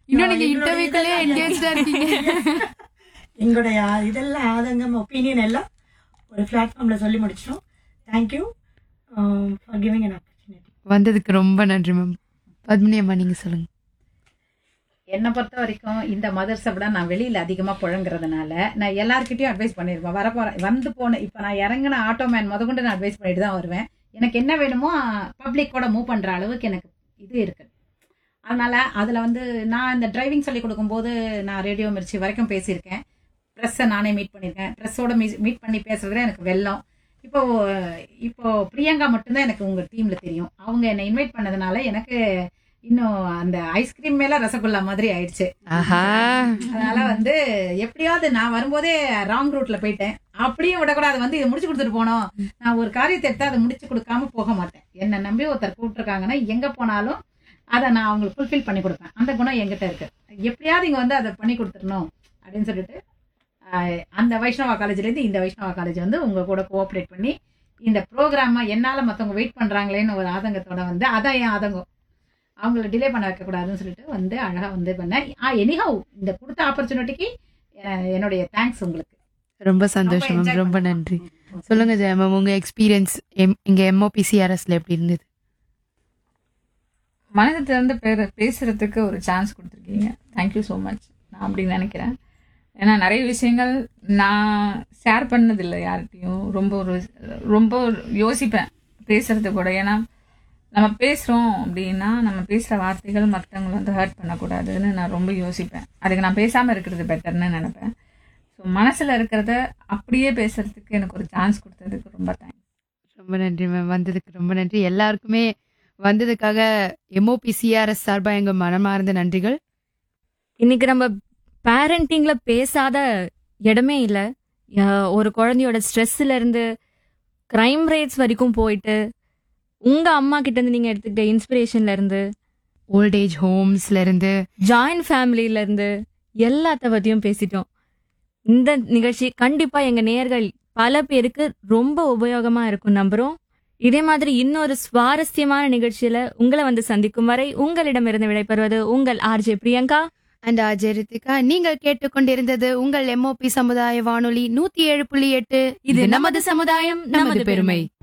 இன்னும் நீங்க எங்களுடைய இன்டர்வியூக்குள்ளே இதெல்லாம் என்கேஜ்டா இருக்கீங்க எங்களுடைய இதெல்லாம் ஆதங்கம் ஒப்பீனியன் எல்லாம் ஒரு பிளாட்ஃபார்ம்ல சொல்லி முடிச்சிட்டோம் thank you for giving an opportunity வந்ததுக்கு ரொம்ப நன்றி மேம் பத்மினி அம்மா நீங்க சொல்லுங்க என்னை பொறுத்த வரைக்கும் இந்த மதர்ஸை விட நான் வெளியில அதிகமா புழங்குறதுனால நான் எல்லாருக்கிட்டையும் அட்வைஸ் பண்ணிருப்பேன் வர போறேன் வந்து போன இப்ப நான் இறங்கின ஆட்டோ மேன் முத கொண்டு நான் அட்வைஸ் பண்ணிட்டு தான் வருவேன் எனக்கு என்ன வேணுமோ பப்ளிக் கூட மூவ் பண்ற அளவுக்கு எனக்கு இது இருக்கு அதனால அதுல வந்து நான் இந்த டிரைவிங் சொல்லி கொடுக்கும்போது நான் ரேடியோ மிர்ச்சி வரைக்கும் பேசியிருக்கேன் ப்ரெஸ்ஸை நானே மீட் பண்ணியிருக்கேன் ப்ரெஸ்ஸோட மீட் பண்ணி பேசுறதுல எனக்கு வெள்ளம் இப்போ இப்போ பிரியங்கா மட்டும்தான் எனக்கு உங்க டீம்ல தெரியும் அவங்க என்னை இன்வைட் பண்ணதுனால எனக்கு இன்னும் அந்த ஐஸ்கிரீம் மேல ரசகுல்லா மாதிரி ஆயிடுச்சு ஆஹா அதனால வந்து எப்படியாவது நான் வரும்போதே ராங் ரூட்ல போயிட்டேன் அப்படியும் விடக்கூடாது வந்து இதை முடிச்சு கொடுத்துட்டு போனோம் நான் ஒரு காரியத்தை எடுத்து அதை முடிச்சு கொடுக்காம போக மாட்டேன் என்னை நம்பி ஒருத்தர் கூப்பிட்டுருக்காங்கன்னா எங்க போனாலும் அதை நான் அவங்களுக்கு ஃபுல்ஃபில் பண்ணி கொடுப்பேன் அந்த குணம் என்கிட்ட இருக்கு எப்படியாவது இங்க வந்து அதை பண்ணி கொடுத்துடணும் அப்படின்னு சொல்லிட்டு ஆஹ், அந்த வைஷ்ணவா காலேஜ்ல இருந்து இந்த வைஷ்ணவா காலேஜ் வந்து உங்க கூட கோஆப்ரேட் பண்ணி இந்த ப்ரோக்ராம என்னால மத்தவங்க வெயிட் பண்றாங்களேன்னு ஒரு ஆதங்கத்தோட வந்து அதான் என் ஆதங்கம் அவங்கள டிலே பண்ண வைக்க கூடாதுன்னு சொல்லிட்டு வந்து அழகா வந்து பண்ணேன் ஆ எனிஹவ் இந்த கொடுத்த ஆப்பர்ச்சுனிட்டிக்கு என்னுடைய தேங்க்ஸ் உங்களுக்கு ரொம்ப சந்தோஷம் enjoy மேம் ரொம்ப பண்ணேன். நன்றி சொல்லுங்க ஜெயா மேம் உங்க எக்ஸ்பீரியன்ஸ் இங்க எம்ஓபிசிஆர்எஸ்ல எப்படி இருந்தது மனதை திறந்து பேர பேசுறதுக்கு ஒரு சான்ஸ் கொடுத்துருக்கீங்க தேங்க்யூ ஸோ மச் நான் அப்படி நினைக்கிறேன் ஏன்னா நிறைய விஷயங்கள் நான் ஷேர் பண்ணதில்லை யார்கிட்டையும் ரொம்ப ஒரு ரொம்ப யோசிப்பேன் பேசுறது கூட ஏன்னா நம்ம பேசுகிறோம் அப்படின்னா நம்ம பேசுகிற வார்த்தைகள் மற்றவங்களை வந்து ஹர்ட் பண்ணக்கூடாதுன்னு நான் ரொம்ப யோசிப்பேன் அதுக்கு நான் பேசாமல் இருக்கிறது பெட்டர்னு நினைப்பேன் ஸோ மனசில் இருக்கிறத அப்படியே பேசுறதுக்கு எனக்கு ஒரு சான்ஸ் கொடுத்ததுக்கு ரொம்ப தேங்க்ஸ் ரொம்ப நன்றி மேம் வந்ததுக்கு ரொம்ப நன்றி எல்லாருக்குமே வந்ததுக்காக எம்ஓபிசிஆர்எஸ் சார்பா எங்க மனமார்ந்த நன்றிகள் இன்னைக்கு நம்ம பேரண்டிங்ல பேசாத இடமே இல்லை ஒரு குழந்தையோட ஸ்ட்ரெஸ்ல இருந்து கிரைம் ரேட்ஸ் வரைக்கும் போயிட்டு உங்க அம்மா கிட்ட இருந்து நீங்க எடுத்துக்கிட்ட இன்ஸ்பிரேஷன்ல இருந்து ஓல்ட் ஏஜ் ஹோம்ஸ்ல இருந்து ஜாயின்ட் ஃபேமிலியில இருந்து எல்லாத்த பத்தியும் பேசிட்டோம் இந்த நிகழ்ச்சி கண்டிப்பா எங்க நேயர்கள் பல பேருக்கு ரொம்ப உபயோகமா இருக்கும் நம்புறோம் இதே மாதிரி இன்னொரு சுவாரஸ்யமான நிகழ்ச்சியில உங்களை வந்து சந்திக்கும் வரை உங்களிடமிருந்து விடைபெறுவது உங்கள் ஆர்ஜே பிரியங்கா அண்ட் அஜய் ரித்திகா நீங்கள் கேட்டுக்கொண்டிருந்தது உங்கள் எம்ஓபி சமுதாய வானொலி நூத்தி ஏழு புள்ளி எட்டு இது நமது சமுதாயம் நமது பெருமை